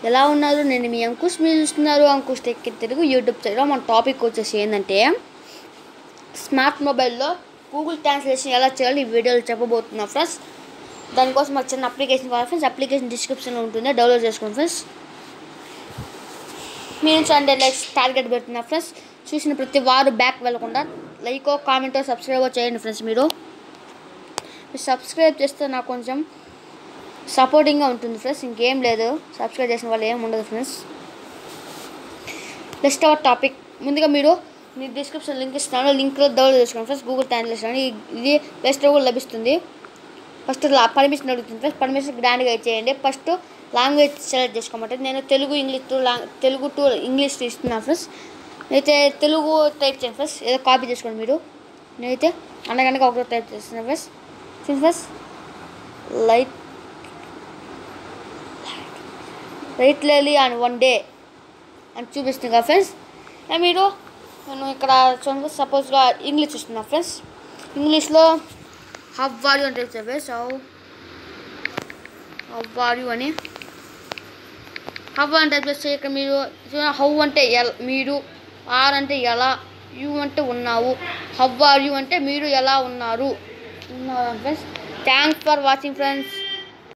ఎలా ఉన్నారు నేను మీ అంకుష్ మీరు చూస్తున్నారు అంకుష్ టెక్ తెలుగు యూట్యూబ్ ఛానల్లో మన టాపిక్ వచ్చేసి ఏంటంటే స్మార్ట్ మొబైల్లో గూగుల్ ట్రాన్స్లేషన్ ఎలా చేయాలో ఈ వీడియోలో చెప్పబోతున్నా ఫ్రెండ్స్ దానికోసం ఒక చిన్న అప్లికేషన్ కావాలి ఫ్రెండ్స్ అప్లికేషన్ డిస్క్రిప్షన్లో ఉంటుంది డౌన్లోడ్ చేసుకోండి ఫ్రెండ్స్ మీ నుంచి హండ్రెడ్ లైక్స్ టార్గెట్ పెడుతున్నా ఫ్రెండ్స్ చూసిన ప్రతి వారు బ్యాక్ వెళ్ళకుండా లైక్ కామెంట్ సబ్స్క్రైబ్ చేయండి ఫ్రెండ్స్ మీరు మీరు సబ్స్క్రైబ్ చేస్తే నాకు కొంచెం సపోర్టింగ్గా ఉంటుంది ఫ్రెండ్స్ ఇంకేం లేదు సబ్స్క్రైబ్ చేసిన వాళ్ళు ఏం ఉండదు ఫ్రెండ్స్ నెక్స్ట్ అవర్ టాపిక్ ముందుగా మీరు మీ డిస్క్రిప్షన్ లింక్ ఇస్తున్నాను లింక్లో డౌన్లోడ్ చేసుకోండి ఫ్రెండ్స్ గూగుల్ ట్రాన్స్లేషన్ ఇది ప్లే స్టోర్ కూడా లభిస్తుంది ఫస్ట్ పర్మిషన్ అడుగుతుంది ఫ్రెండ్స్ పర్మిషన్ గ్రాండ్గా ఇచ్చేయండి ఫస్ట్ లాంగ్వేజ్ సెలెక్ట్ చేసుకోమంటే నేను Telugu English to long Telugu to English ఇస్తున్నాను ఫ్రెండ్స్ అయితే తెలుగు టైప్ చేయండి ఫ్రెండ్స్ ఏదో కాపీ చేసుకోండి మీరు నేనైతే అనగనగా ఒకటో టైప్ చేస్తున్నాను ఫ్రెండ్స్ చూడండి ఫ్రెండ్స్ లైట్ రైట్ లేలీ అండ్ వన్ డే అని చూపిస్తుంది కదా ఫ్రెండ్స్ మీరు నేను ఇక్కడ చూడండి సపోజ్గా ఇంగ్లీష్ చూస్తున్నా ఫ్రెండ్స్ ఇంగ్లీష్లో హవ్ ఆర్ యూ అంటే friends how how are you అని హవ్ అంటే ప్లస్ ఇక్కడ మీరు హౌ అంటే ఎల్ మీరు ఆర్ అంటే ఎలా యూ అంటే ఉన్నావు హవ్ ఆర్ యూ అంటే మీరు ఎలా ఉన్నారు ఉన్నారు friends thanks for watching friends